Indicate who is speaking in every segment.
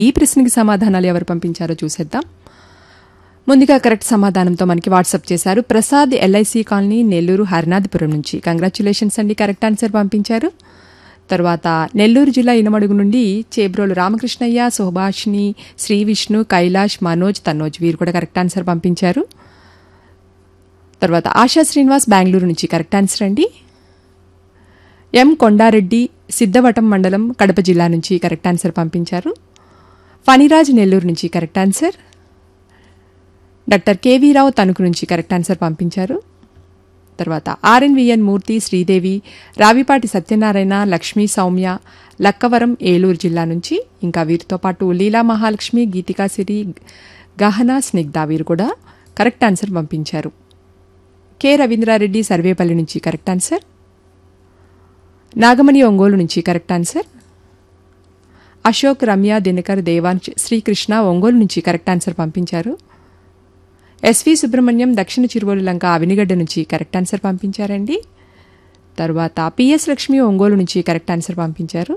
Speaker 1: ఈ ప్రశ్నకి సమాధానాలు ఎవరు పంపించారో చూసేద్దాం ముందుగా కరెక్ట్ సమాధానంతో మనకి వాట్సాప్ చేశారు ప్రసాద్ ఎల్ఐసి కాలనీ నెల్లూరు హరినాథపురం నుంచి కంగ్రాచులేషన్స్ అండి కరెక్ట్ ఆన్సర్ పంపించారు తర్వాత నెల్లూరు జిల్లా ఇనమడుగు నుండి చేబ్రోలు రామకృష్ణయ్య సుభాషిణి శ్రీ విష్ణు కైలాష్ మనోజ్ తన్నోజ్ వీరు కూడా కరెక్ట్ ఆన్సర్ పంపించారు తర్వాత ఆశా శ్రీనివాస్ బెంగళూరు నుంచి కరెక్ట్ ఆన్సర్ అండి ఎం కొండారెడ్డి సిద్ధవటం మండలం కడప జిల్లా నుంచి కరెక్ట్ ఆన్సర్ పంపించారు ఫణిరాజ్ నెల్లూరు నుంచి correct answer doctor K V Rao Tanuku నుంచి కరెక్ట్ ఆన్సర్ పంపించారు తర్వాత ఆర్ఎన్విఎన్ మూర్తి శ్రీదేవి రావిపాటి సత్యనారాయణ లక్ష్మీ సౌమ్య లక్కవరం ఏలూరు జిల్లా నుంచి ఇంకా వీరితో పాటు లీలా మహాలక్ష్మి గీతికా సిరి గహన స్నిగ్ధ వీరు కూడా కరెక్ట్ ఆన్సర్ పంపించారు కె రవీంద్రారెడ్డి సర్వేపల్లి నుంచి కరెక్ట్ ఆన్సర్ నాగమణి ఒంగోలు నుంచి కరెక్ట్ ఆన్సర్ అశోక్ రమ్య దినకర్ దేవాంశ్ శ్రీకృష్ణ ఒంగోలు నుంచి కరెక్ట్ ఆన్సర్ పంపించారు ఎస్వి సుబ్రహ్మణ్యం దక్షిణ చిరువోలు లంక అవినిగడ్డ నుంచి కరెక్ట్ ఆన్సర్ పంపించారండి తర్వాత పిఎస్ లక్ష్మి ఒంగోలు నుంచి కరెక్ట్ ఆన్సర్ పంపించారు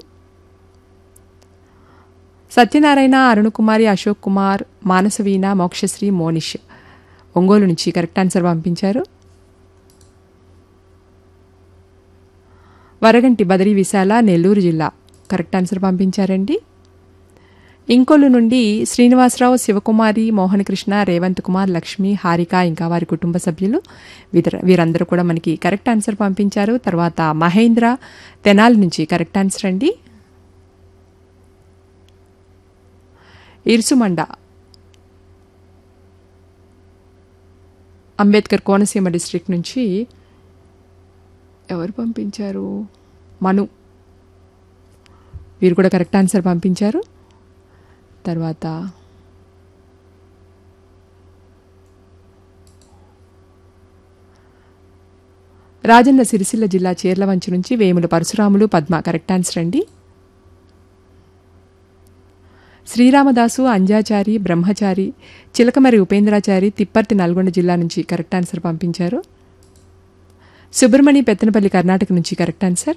Speaker 1: సత్యనారాయణ అరుణకుమారి అశోక్ కుమార్ మానసవీణ మోక్షశ్రీ మోనిష్ ఒంగోలు నుంచి కరెక్ట్ ఆన్సర్ పంపించారు వరగంటి బదరి విశాల నెల్లూరు జిల్లా కరెక్ట్ ఆన్సర్ పంపించారండి ఇంకొల్లు నుండి శ్రీనివాసరావు శివకుమారి మోహనకృష్ణ రేవంత్ కుమార్ లక్ష్మి హారిక ఇంకా వారి కుటుంబ సభ్యులు వీర- వీరందరూ కూడా మనకి కరెక్ట్ ఆన్సర్ పంపించారు తర్వాత మహేంద్ర తెనాలి నుంచి కరెక్ట్ ఆన్సర్ అండి ఇరుసుమండ అంబేద్కర్ కోనసీమ డిస్ట్రిక్ట్ నుంచి ఎవరు పంపించారు మను వీరు కూడా కరెక్ట్ ఆన్సర్ పంపించారు తర్వాత రాజన్న సిరిసిల్ల జిల్లా చీర్లవంచి నుంచి వేముల పరశురాములు పద్మ కరెక్ట్ ఆన్సర్ అండి శ్రీరామదాసు అంజాచారి బ్రహ్మచారి చిలకమరి ఉపేంద్రాచారి తిప్పర్తి నల్గొండ జిల్లా నుంచి కరెక్ట్ ఆన్సర్ పంపించారు సుబ్రమణి పెత్తనపల్లి కర్ణాటక నుంచి కరెక్ట్ ఆన్సర్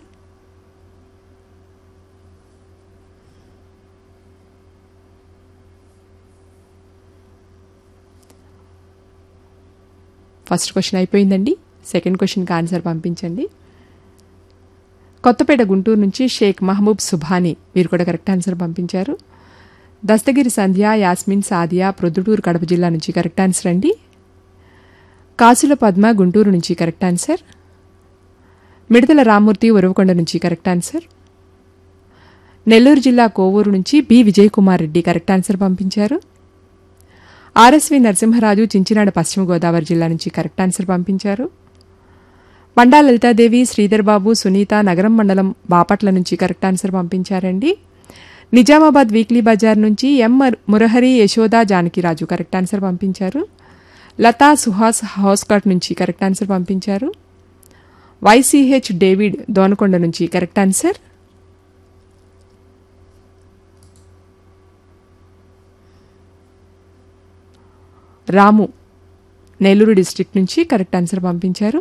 Speaker 1: ఫస్ట్ క్వశ్చన్ అయిపోయిందండి సెకండ్ క్వశ్చన్కి ఆన్సర్ పంపించండి కొత్తపేట గుంటూరు నుంచి షేక్ మహబూబ్ సుభాని వీరు కూడా కరెక్ట్ ఆన్సర్ పంపించారు దస్తగిరి సంధ్య యాస్మిన్ సాదియా ప్రొద్దుటూరు కడప జిల్లా నుంచి కరెక్ట్ ఆన్సర్ అండి కాసుల పద్మ గుంటూరు నుంచి కరెక్ట్ ఆన్సర్ మిడతల రామ్మూర్తి ఉరవకొండ నుంచి కరెక్ట్ ఆన్సర్ నెల్లూరు జిల్లా కోవూరు నుంచి B Vijay Kumar Reddy correct answer పంపించారు ఆర్ఎస్వి నరసింహరాజు చించినాడ పశ్చిమ గోదావరి జిల్లా నుంచి కరెక్ట్ ఆన్సర్ పంపించారు బండా లలితాదేవి శ్రీధర్ బాబు సునీత నగరం మండలం బాపట్ల నుంచి కరెక్ట్ ఆన్సర్ పంపించారండి నిజామాబాద్ వీక్లీ బజార్ నుంచి ఎం మర్- మురహరి యశోద జానకిరాజు కరెక్ట్ ఆన్సర్ పంపించారు లతా సుహాస్ హౌస్కట్ నుంచి కరెక్ట్ ఆన్సర్ పంపించారు వైసీహెచ్ డేవిడ్ దోనకొండ నుంచి correct answer Ramu Nellore district నుంచి కరెక్ట్ ఆన్సర్ పంపించారు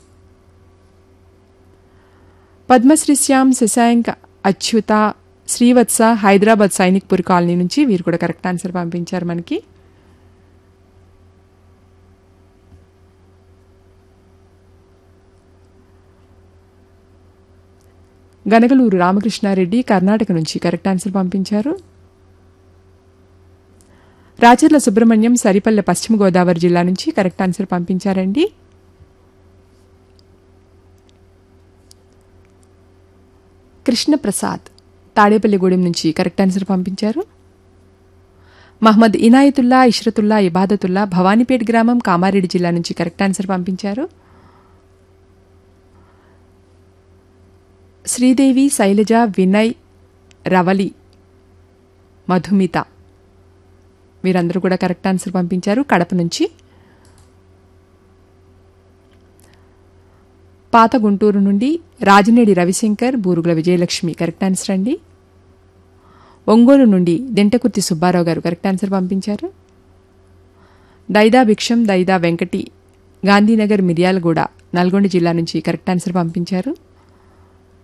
Speaker 1: పద్మశ్రీ శ్యామ్ శశాంక్ అచ్యుత శ్రీవత్స హైదరాబాద్ సైనిక్పూర్ కాలనీ నుంచి వీరు కూడా కరెక్ట్ ఆన్సర్ పంపించారు మనకి గనగలూరు రామకృష్ణారెడ్డి కర్ణాటక నుంచి కరెక్ట్ ఆన్సర్ పంపించారు రాచర్ల సుబ్రహ్మణ్యం సరిపల్లె పశ్చిమ గోదావరి జిల్లా నుంచి కరెక్ట్ ఆన్సర్ పంపించారండి కృష్ణప్రసాద్ తాడేపల్లిగూడెం నుంచి కరెక్ట్ ఆన్సర్ పంపించారు మహమ్మద్ ఇనాయతుల్లా ఇష్రతుల్లా ఇబాదతుల్లా భవానీపేట్ గ్రామం కామారెడ్డి జిల్లా నుంచి కరెక్ట్ ఆన్సర్ పంపించారు శ్రీదేవి శైలజ వినయ్ రవలి మధుమిత వీరందరూ కూడా కరెక్ట్ ఆన్సర్ పంపించారు కడప నుంచి పాత గుంటూరు నుండి రాజనేడి రవిశంకర్ బూరుగుల విజయలక్ష్మి కరెక్ట్ ఆన్సర్ అండి ఒంగోలు నుండి దెంటకుర్తి సుబ్బారావు గారు కరెక్ట్ ఆన్సర్ పంపించారు దైదా భిక్షం దైదా వెంకటి గాంధీనగర్ మిర్యాలగూడ నల్గొండ జిల్లా నుంచి కరెక్ట్ ఆన్సర్ పంపించారు